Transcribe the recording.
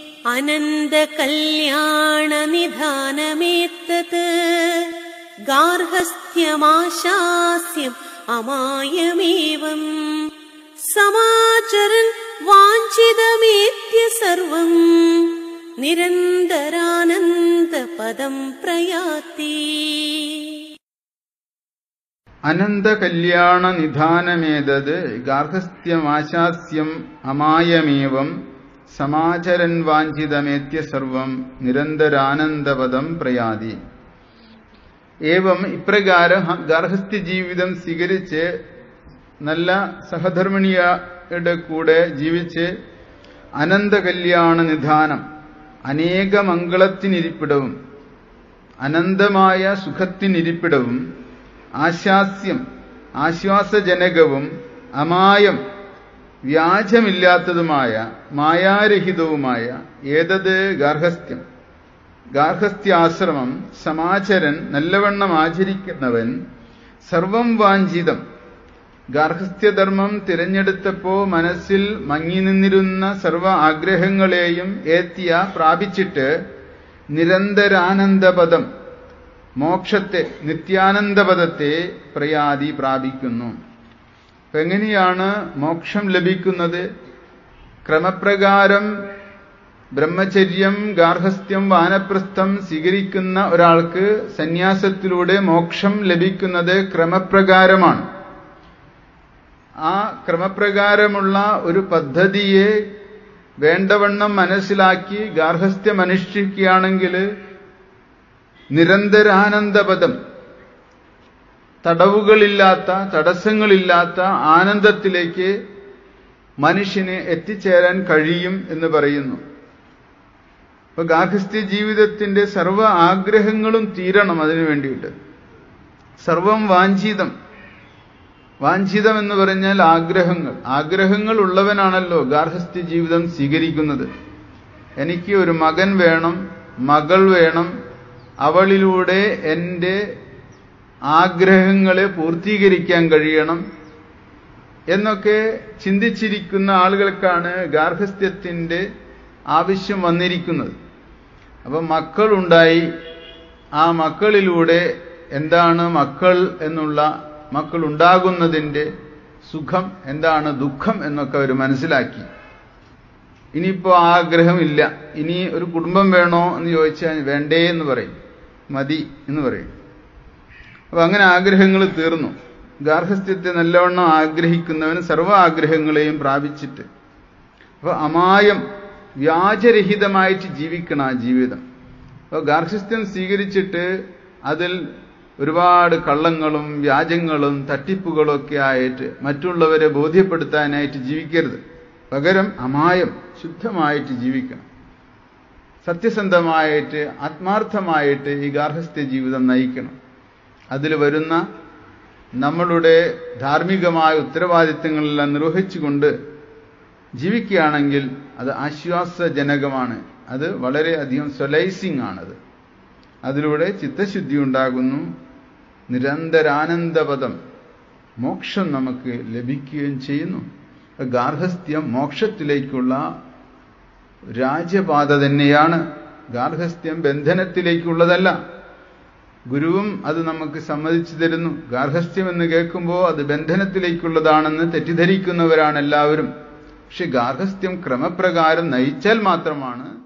अनन्दकल्याणनिधानमेतत् गार्हस्थ्यमाशास्यम् अमायमेवम् समाचरन् वाञ्छितमेत्य सर्वम् निरन्तरानन्दपदम् प्रयाति അനന്തകല്യാണ നിധാനമേതത് ഗാർഹസ്ഥ്യമാശാസ്യം അമായമേവം സമാചരൻ വാഞ്ചിതമേത്യ സർവം നിരന്തരാനന്ദപദം പ്രയാതി ഏവം ഇപ്രകാരം ഹ- ഗാർഹസ്ഥ്യ ജീവിതം സ്വീകരിച്ച് നല്ല സഹധർമ്മിണിയുടെ കൂടെ ജീവിച്ച് അനന്തകല്യാണ നിധാനം അനേക മംഗളത്തിനിരിപ്പിടവും അനന്തമായ സുഖത്തിനിരിപ്പിടവും ആശാസ്യം ആശ്വാസജനകവും അമായം വ്യാജമില്ലാത്തതുമായ മായാരഹിതവുമായ ഏതത് ഗാർഹസ്ഥ്യം ഗാർഹസ്ഥ്യാശ്രമം സമാചരൻ നല്ലവണ്ണം ആചരിക്കുന്നവൻ സർവം വാഞ്ചിതം ഗാർഹസ്ഥ്യധർമ്മം തിരഞ്ഞെടുത്തപ്പോ മനസ്സിൽ മങ്ങി നിന്നിരുന്ന സർവ ആഗ്രഹങ്ങളെയും ഏത്തിയ പ്രാപിച്ചിട്ട് നിരന്തരാനന്ദപദം മോക്ഷത്തെ നിത്യാനന്ദപദത്തെ പ്രയാതി പ്രാപിക്കുന്നു അപ്പൊ എങ്ങനെയാണ് മോക്ഷം ലഭിക്കുന്നത് ക്രമപ്രകാരം ബ്രഹ്മചര്യം ഗാർഹസ്ഥ്യം വാനപ്രസ്ഥം സ്വീകരിക്കുന്ന ഒരാൾക്ക് സന്യാസത്തിലൂടെ മോക്ഷം ലഭിക്കുന്നത് ക്രമപ്രകാരമാണ് ആ ക്രമപ്രകാരമുള്ള ഒരു പദ്ധതിയെ വേണ്ടവണ്ണം മനസ്സിലാക്കി ഗാർഹസ്ഥ്യം അനുഷ്ഠിക്കുകയാണെങ്കിൽ നിരന്തരാനന്ദപദം തടവുകളില്ലാത്ത തടസ്സങ്ങളില്ലാത്ത ആനന്ദത്തിലേക്ക് മനുഷ്യന് എത്തിച്ചേരാൻ കഴിയും എന്ന് പറയുന്നു അപ്പൊ ഗാർഹസ്ഥ്യ ജീവിതത്തിന്റെ സർവ ആഗ്രഹങ്ങളും തീരണം അതിനു വേണ്ടിയിട്ട് സർവം വാഞ്ചിതം വാഞ്ചിതം എന്ന് പറഞ്ഞാൽ ആഗ്രഹങ്ങൾ ആഗ്രഹങ്ങൾ ഉള്ളവനാണല്ലോ ഗാർഹസ്ഥ്യ ജീവിതം സ്വീകരിക്കുന്നത് എനിക്ക് ഒരു മകൻ വേണം മകൾ വേണം അവളിലൂടെ എൻ്റെ ആഗ്രഹങ്ങളെ പൂർത്തീകരിക്കാൻ കഴിയണം എന്നൊക്കെ ചിന്തിച്ചിരിക്കുന്ന ആളുകൾക്കാണ് ഗാർഹസ്ഥ്യത്തിൻ്റെ ആവശ്യം വന്നിരിക്കുന്നത് അപ്പം മക്കളുണ്ടായി ആ മക്കളിലൂടെ എന്താണ് മക്കൾ എന്നുള്ള മക്കൾ ഉണ്ടാകുന്നതിൻ്റെ സുഖം എന്താണ് ദുഃഖം എന്നൊക്കെ അവർ മനസ്സിലാക്കി ഇനിയിപ്പോൾ ആഗ്രഹമില്ല ഇനി ഒരു കുടുംബം വേണോ എന്ന് ചോദിച്ചാൽ വേണ്ടേ എന്ന് പറയും മതി എന്ന് പറയും അപ്പൊ അങ്ങനെ ആഗ്രഹങ്ങൾ തീർന്നു ഗാർഹസ്ഥ്യത്തെ നല്ലവണ്ണം ആഗ്രഹിക്കുന്നവന് സർവ്വ ആഗ്രഹങ്ങളെയും പ്രാപിച്ചിട്ട് അപ്പൊ അമായം വ്യാജരഹിതമായിട്ട് ജീവിക്കണം ആ ജീവിതം അപ്പോൾ ഗാർഹസ്ഥ്യം സ്വീകരിച്ചിട്ട് അതിൽ ഒരുപാട് കള്ളങ്ങളും വ്യാജങ്ങളും തട്ടിപ്പുകളും ഒക്കെ ആയിട്ട് മറ്റുള്ളവരെ ബോധ്യപ്പെടുത്താനായിട്ട് ജീവിക്കരുത് പകരം അമായം ശുദ്ധമായിട്ട് ജീവിക്കണം സത്യസന്ധമായിട്ട് ആത്മാർത്ഥമായിട്ട് ഈ ഗാർഹസ്ഥ്യ ജീവിതം നയിക്കണം അതിൽ വരുന്ന നമ്മളുടെ ധാർമ്മികമായ ഉത്തരവാദിത്തങ്ങളെല്ലാം നിർവഹിച്ചുകൊണ്ട് ജീവിക്കുകയാണെങ്കിൽ അത് ആശ്വാസജനകമാണ് അത് വളരെയധികം സൊലൈസിംഗ് ആണത് അതിലൂടെ ചിത്തശുദ്ധി ഉണ്ടാകുന്നു നിരന്തരാനന്ദപദം മോക്ഷം നമുക്ക് ലഭിക്കുകയും ചെയ്യുന്നു ഗാർഹസ്ഥ്യം മോക്ഷത്തിലേക്കുള്ള രാജപാത തന്നെയാണ് ഗാർഹസ്ഥ്യം ബന്ധനത്തിലേക്കുള്ളതല്ല ഗുരുവും അത് നമുക്ക് സമ്മതിച്ചു തരുന്നു ഗാർഹസ്ഥ്യം എന്ന് കേൾക്കുമ്പോൾ അത് ബന്ധനത്തിലേക്കുള്ളതാണെന്ന് തെറ്റിദ്ധരിക്കുന്നവരാണ് എല്ലാവരും പക്ഷെ ഗാർഹസ്ഥ്യം ക്രമപ്രകാരം നയിച്ചാൽ മാത്രമാണ്